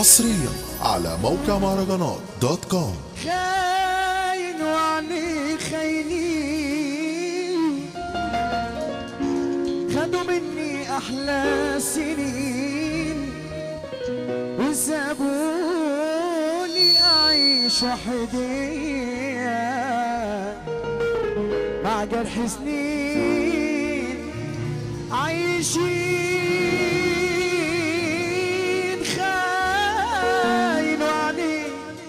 حصريا على موقع مهرجانات دوت كوم خاين وعني خاينين خدوا مني احلى سنين وسابوني اعيش وحدية مع جرح سنين عايشين خاين وعني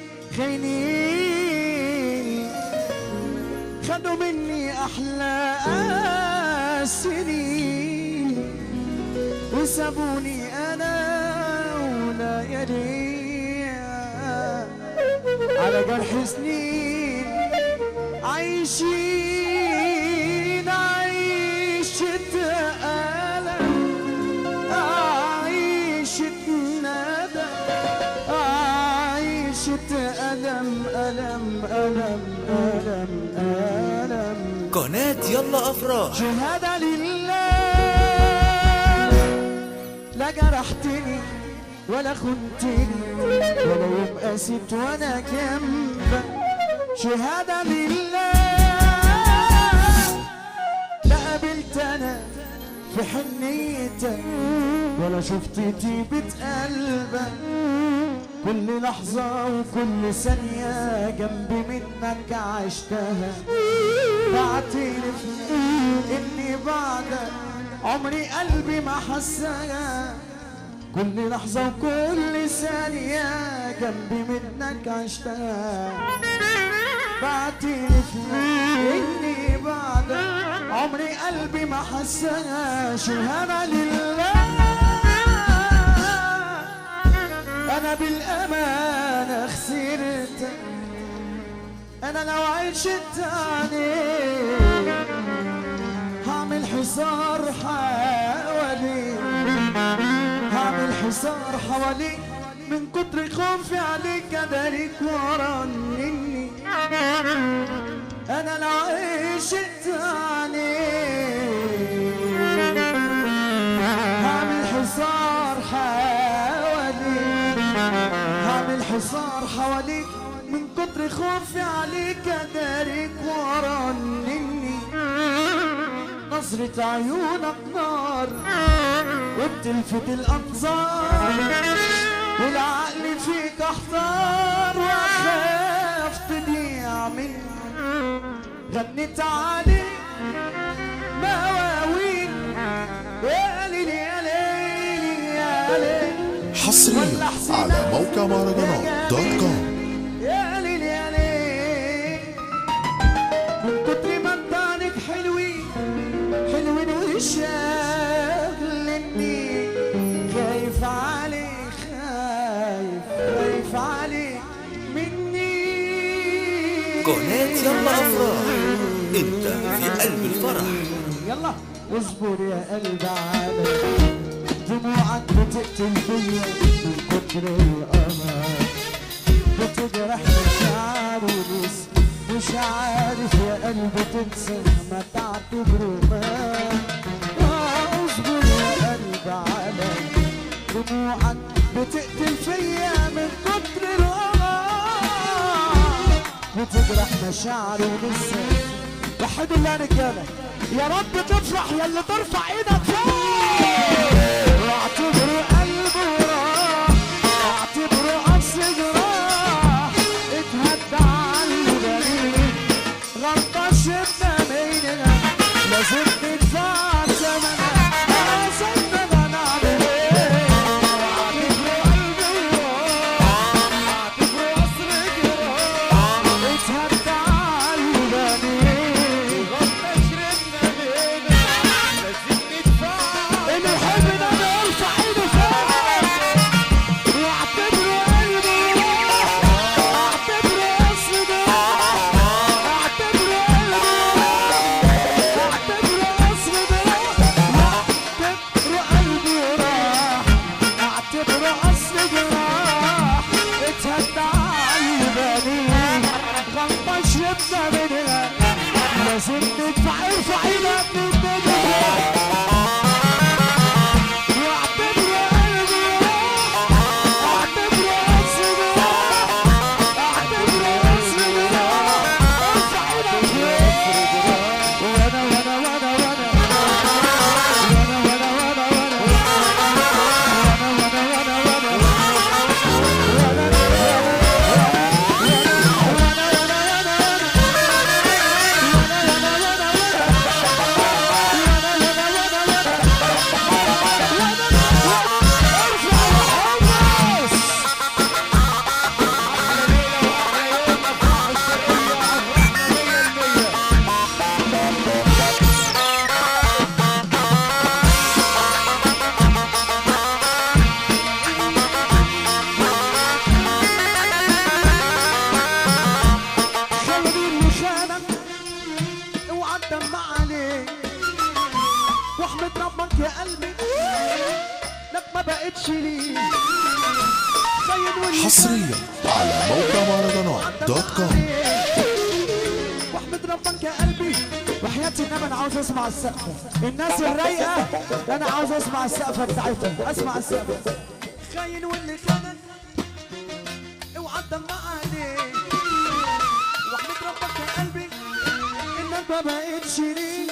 خاينين خدوا مني احلى سنين وسابوني انا ولا يدي على جرح سنين عايشين عيشة ألم عيشة ندم عيشة ألم ألم ألم ألم ألم قناة يلا أفراح شهادة لله لا جرحتني ولا خنتني ولا يوم قسيت وانا جنبك شهادة لله لا قابلت انا في حنيتك ولا شفت طيبة قلبك كل لحظة وكل ثانية جنبي منك عشتها بعترف اني بعدك عمري قلبي ما حسها كل لحظة وكل ثانية جنبي منك عشتها بعترف اني بعدك عمري قلبي ما حسها شهادة لله انا بالامانه خسرتك انا لو عشت عليك هعمل حصار حواليك هعمل حصار حواليك من كتر خوفي عليك اداريك ورا مني انا لو عشت عليك هعمل حصار حواليك هعمل حصار حواليك من كتر خوفي عليك اداريك ورا مني نظرة عيونك نار وبتلفت الانظار والعقل فيك احتار واخاف تضيع مني غنيت عليك مواويل يا ليلي يا ليلي يا ليلي حصريا على موقع مهرجانات دوت كوم يا ليل يا ليل من كتر ما انت عنك حلوين حلوين وشاغلني خايف عليك خايف خايف عليك مني قناة يلا أفراح أنت في قلب الفرح يلا اصبر يا قلب علي دموعك بتقتل فيا من كتر القمر بتجرح مشاعر ونس مش عارف يا قلبي تنسى ما تعتبره مات آه، اصبر يا قلب علي دموعك بتقتل فيا من كتر القمر بتجرح مشاعري ولسه وحد الله رجاله يا رب تفرح يا اللي ترفع ايدك فوق واعتبره قلبه راح واعتبره قص جراح اتهدى على البريد غلطة شفنا بيننا لازم ندفع ثمنها لازم نبقى نعمل ايه واعتبره قلبه راح واعتبره قصر جراح اتهدى على البريد غلطة شربنا بينا لازم ندفع واحمد ربك يا قلبي لك ما بقتش لي خير واللي حصريا على موقع مهرجانات دوت كوم واحمد ربك يا قلبي وحياتي انما انا عاوز اسمع السقفه الناس الرايقه انا عاوز اسمع السقفه بتاعتهم اسمع السقفه خاين واللي خانك اوعى تدمع عليه واحمد ربك يا قلبي انك ما بقتش ليه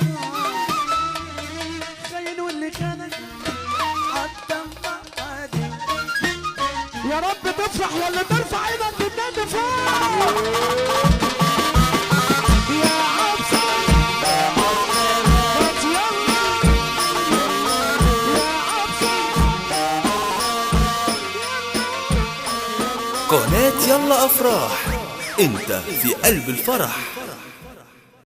خاين واللي خانك هتدمع عليه يا رب تفرح ولا ترفع ايدك بالنادي فوق يا عبسة بس يلا يا عبسة قناة يلا أفراح أنت في قلب الفرح